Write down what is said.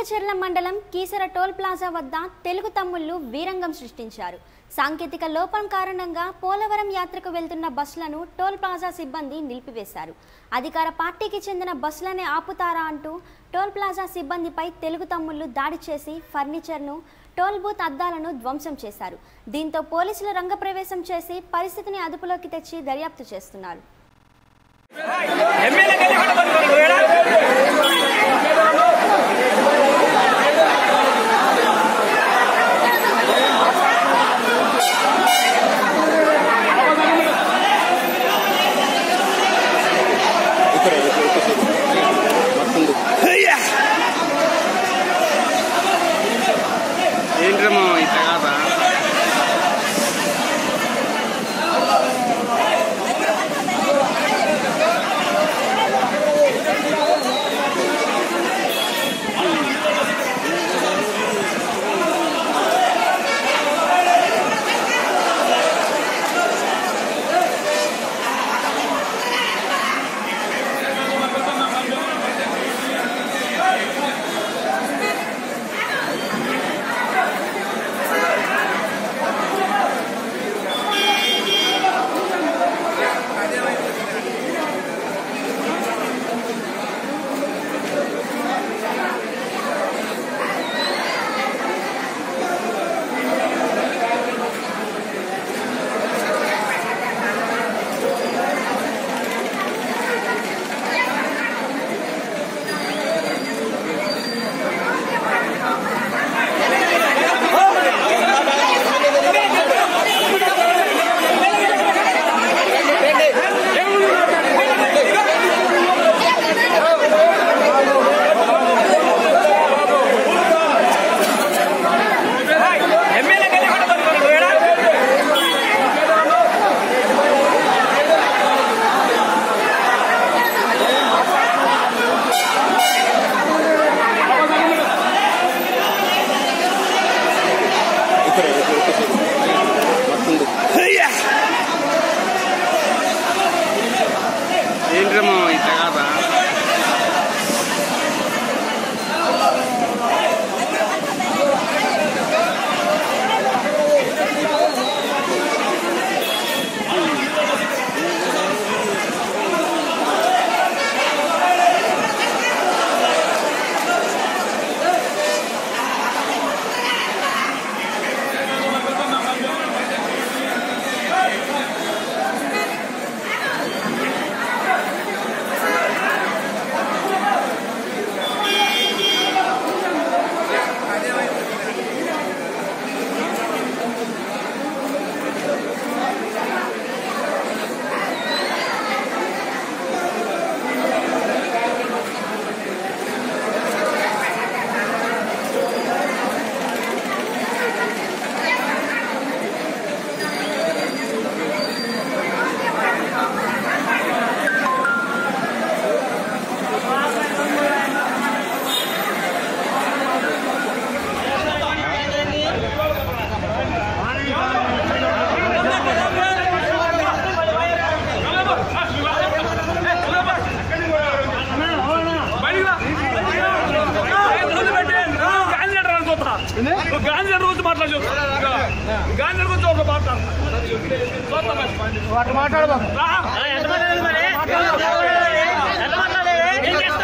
చెర్ల మండలం Keesara toll plaza వద్ద తెలుగు తమ్ముళ్లు వీరంగం సృష్టించారు సాంకేతిక లోపం కారణంగా పోలవరం యాత్రకు వెళ్తున్న బస్సులను టోల్ ప్లాజా సిబ్బంది నిలిపివేశారు అధికార పార్టీకి చెందిన బస్సులనే ఆపుతారా అంటూ టోల్ ప్లాజా సిబ్బందిపై తెలుగు తమ్ముళ్లు దాడి చేసి ఫర్నిచర్ను టోల్ బూత్ అద్దాలను ధ్వంసం చేశారు దీంతో పోలీసులు రంగప్రవేశం చేసి పరిస్థితిని అదుపులోకి తెచ్చి దర్యాప్తు చేస్తున్నారు ఎమ్మెల్యే గల్లి కూడా బతుకున్నాడు ఏడా? ఏంట్రమ్మా ఇట్లా కాదా ఎమ్మెల్యే గల్లి కూడా బతుకున్నాడు ఏడా? ఏంట్రమ్మా ఇట్లా కాదా గాంధీ రోజు మాట్లాడు గాంధీ రోజు ఒక మాట్లాడు వాటి మాట్లాడబాకు